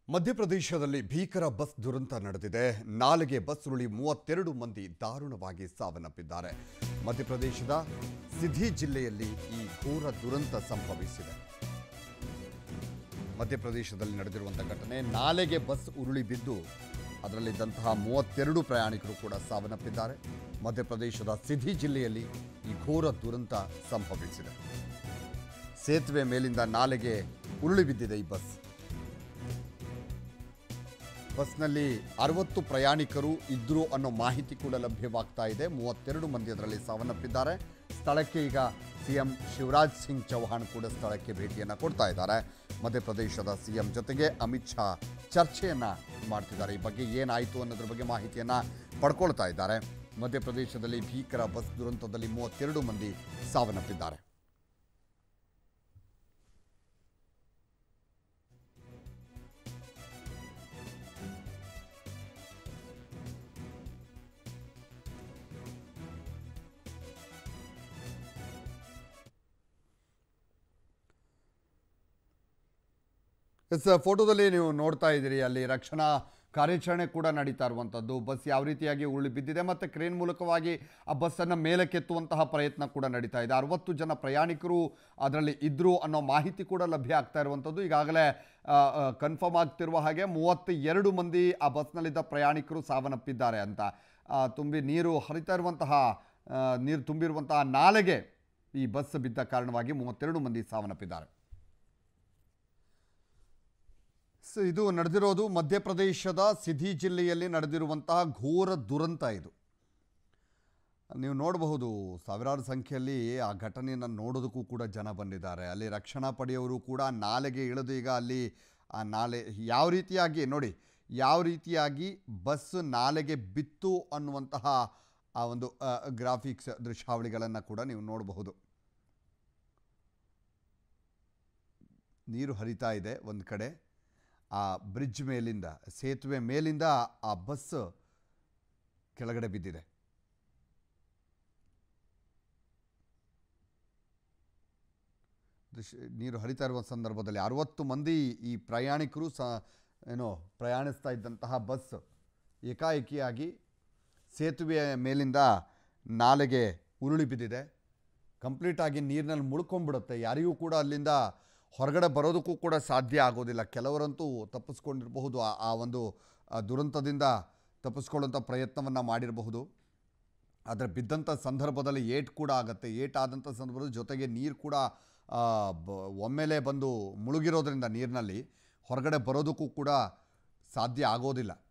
ಮಧ್ಯಪ್ರದೇಶದಲ್ಲಿ ಭೀಕರ ಬಸ್ ದುರಂತ ನಡೆದಿದೆ ನಾಲೆಗೆ ಬಸ್ ಉರುಳಿ ಮೂವತ್ತೆರಡು ಮಂದಿ ದಾರುಣವಾಗಿ ಸಾವನ್ನಪ್ಪಿದ್ದಾರೆ ಮಧ್ಯಪ್ರದೇಶದ ಸಿಧಿ ಜಿಲ್ಲೆಯಲ್ಲಿ ಈ ಘೋರ ದುರಂತ ಸಂಭವಿಸಿದೆ ಮಧ್ಯಪ್ರದೇಶದಲ್ಲಿ ನಡೆದಿರುವಂಥ ಘಟನೆ ನಾಲೆಗೆ ಬಸ್ ಉರುಳಿ ಬಿದ್ದು ಅದರಲ್ಲಿದ್ದಂತಹ ಮೂವತ್ತೆರಡು ಪ್ರಯಾಣಿಕರು ಕೂಡ ಸಾವನ್ನಪ್ಪಿದ್ದಾರೆ ಮಧ್ಯಪ್ರದೇಶದ ಸಿಧಿ ಜಿಲ್ಲೆಯಲ್ಲಿ ಈ ಘೋರ ದುರಂತ ಸಂಭವಿಸಿದೆ ಸೇತುವೆ ಮೇಲಿಂದ ನಾಲೆಗೆ ಉರುಳಿ ಬಿದ್ದಿದೆ ಈ ಬಸ್ ಬಸ್ನಲ್ಲಿ ಅರವತ್ತು ಪ್ರಯಾಣಿಕರು ಇದ್ರು ಅನ್ನೋ ಮಾಹಿತಿ ಕೂಡ ಲಭ್ಯವಾಗ್ತಾ ಇದೆ ಮೂವತ್ತೆರಡು ಮಂದಿ ಅದರಲ್ಲಿ ಸಾವನ್ನಪ್ಪಿದ್ದಾರೆ ಸ್ಥಳಕ್ಕೆ ಈಗ ಸಿಎಂ ಶಿವರಾಜ್ ಸಿಂಗ್ ಚೌಹಾಣ್ ಕೂಡ ಸ್ಥಳಕ್ಕೆ ಭೇಟಿಯನ್ನು ಕೊಡ್ತಾ ಇದ್ದಾರೆ ಮಧ್ಯಪ್ರದೇಶದ ಸಿಎಂ ಜೊತೆಗೆ ಅಮಿತ್ ಶಾ ಚರ್ಚೆಯನ್ನು ಮಾಡ್ತಿದ್ದಾರೆ ಈ ಬಗ್ಗೆ ಏನಾಯಿತು ಅನ್ನೋದ್ರ ಬಗ್ಗೆ ಮಾಹಿತಿಯನ್ನು ಪಡ್ಕೊಳ್ತಾ ಇದ್ದಾರೆ ಮಧ್ಯಪ್ರದೇಶದಲ್ಲಿ ಭೀಕರ ಬಸ್ ದುರಂತದಲ್ಲಿ ಮೂವತ್ತೆರಡು ಮಂದಿ ಸಾವನ್ನಪ್ಪಿದ್ದಾರೆ ಎಸ್ ಫೋಟೋದಲ್ಲಿ ನೀವು ನೋಡ್ತಾ ಇದ್ದೀರಿ ಅಲ್ಲಿ ರಕ್ಷಣಾ ಕಾರ್ಯಾಚರಣೆ ಕೂಡ ನಡೀತಾ ಇರುವಂಥದ್ದು ಬಸ್ ಯಾವ ರೀತಿಯಾಗಿ ಉರುಳಿ ಬಿದ್ದಿದೆ ಮತ್ತು ಕ್ರೇನ್ ಮೂಲಕವಾಗಿ ಆ ಬಸ್ಸನ್ನು ಮೇಲಕ್ಕೆತ್ತುವಂತಹ ಪ್ರಯತ್ನ ಕೂಡ ನಡೀತಾ ಇದೆ ಅರವತ್ತು ಜನ ಪ್ರಯಾಣಿಕರು ಅದರಲ್ಲಿ ಇದ್ದರು ಅನ್ನೋ ಮಾಹಿತಿ ಕೂಡ ಲಭ್ಯ ಆಗ್ತಾ ಇರುವಂಥದ್ದು ಈಗಾಗಲೇ ಕನ್ಫರ್ಮ್ ಆಗ್ತಿರುವ ಹಾಗೆ ಮೂವತ್ತ ಎರಡು ಮಂದಿ ಆ ಬಸ್ನಲ್ಲಿದ್ದ ಪ್ರಯಾಣಿಕರು ಸಾವನ್ನಪ್ಪಿದ್ದಾರೆ ಅಂತ ಆ, ತುಂಬಿ ನೀರು ಹರಿತಾ ಇರುವಂತಹ ಆ, ನೀರು ತುಂಬಿರುವಂತಹ ನಾಲೆಗೆ ಈ ಬಸ್ ಬಿದ್ದ ಕಾರಣವಾಗಿ ಮೂವತ್ತೆರಡು ಮಂದಿ ಸಾವನ್ನಪ್ಪಿದ್ದಾರೆ ಸೊ ಇದು ನಡೆದಿರೋದು ಮಧ್ಯಪ್ರದೇಶದ ಸಿಧಿ ಜಿಲ್ಲೆಯಲ್ಲಿ ನಡೆದಿರುವಂತಹ ಘೋರ ದುರಂತ ಇದು ನೀವು ನೋಡಬಹುದು ಸಾವಿರಾರು ಸಂಖ್ಯೆಯಲ್ಲಿ ಆ ಘಟನೆಯನ್ನು ನೋಡೋದಕ್ಕೂ ಕೂಡ ಜನ ಬಂದಿದ್ದಾರೆ ಅಲ್ಲಿ ರಕ್ಷಣಾ ಪಡೆಯವರು ಕೂಡ ನಾಲೆಗೆ ಇಳಿದು ಈಗ ಅಲ್ಲಿ ಆ ನಾಲೆ ಯಾವ ರೀತಿಯಾಗಿ ನೋಡಿ ಯಾವ ರೀತಿಯಾಗಿ ಬಸ್ ನಾಲೆಗೆ ಬಿತ್ತು ಅನ್ನುವಂತಹ ಆ ಒಂದು ಗ್ರಾಫಿಕ್ಸ್ ದೃಶ್ಯಾವಳಿಗಳನ್ನು ಕೂಡ ನೀವು ನೋಡಬಹುದು ನೀರು ಹರಿತಾ ಇದೆ ಒಂದು ಕಡೆ ಆ ಬ್ರಿಡ್ಜ್ ಮೇಲಿಂದ ಸೇತುವೆ ಮೇಲಿಂದ ಆ ಬಸ್ ಕೆಳಗಡೆ ಬಿದ್ದಿದೆ ದೃಶ್ಯ ನೀರು ಹರಿತಾ ಇರುವ ಸಂದರ್ಭದಲ್ಲಿ ಅರವತ್ತು ಮಂದಿ ಈ ಪ್ರಯಾಣಿಕರು ಸ ಏನೋ ಪ್ರಯಾಣಿಸ್ತಾ ಇದ್ದಂತಹ ಬಸ್ ಏಕಾಏಕಿಯಾಗಿ ಸೇತುವೆಯ ಮೇಲಿಂದ ನಾಲೆಗೆ ಉರುಳಿ ಬಿದ್ದಿದೆ ಕಂಪ್ಲೀಟಾಗಿ ನೀರಿನಲ್ಲಿ ಮುಳ್ಕೊಂಡ್ಬಿಡುತ್ತೆ ಯಾರಿಗೂ ಕೂಡ ಅಲ್ಲಿಂದ ಹೊರಗಡೆ ಬರೋದಕ್ಕೂ ಕೂಡ ಸಾಧ್ಯ ಆಗೋದಿಲ್ಲ ಕೆಲವರಂತೂ ತಪ್ಪಿಸ್ಕೊಂಡಿರಬಹುದು ಆ- ಆ ಒಂದು ಆ ದುರಂತದಿಂದ ತಪ್ಪಿಸ್ಕೊಳ್ಳುವಂಥ ಪ್ರಯತ್ನವನ್ನು ಮಾಡಿರಬಹುದು ಆದರೆ ಬಿದ್ದಂಥ ಸಂದರ್ಭದಲ್ಲಿ ಏಟ್ ಕೂಡ ಆಗುತ್ತೆ ಏಟ್ ಆದಂಥ ಸಂದರ್ಭದ ಜೊತೆಗೆ ನೀರು ಕೂಡ ಆ, ಬ- ಒಮ್ಮೆಲೇ ಬಂದು ಮುಳುಗಿರೋದ್ರಿಂದ ನೀರಿನಲ್ಲಿ ಹೊರಗಡೆ ಬರೋದಕ್ಕೂ ಕೂಡ ಸಾಧ್ಯ ಆಗೋದಿಲ್ಲ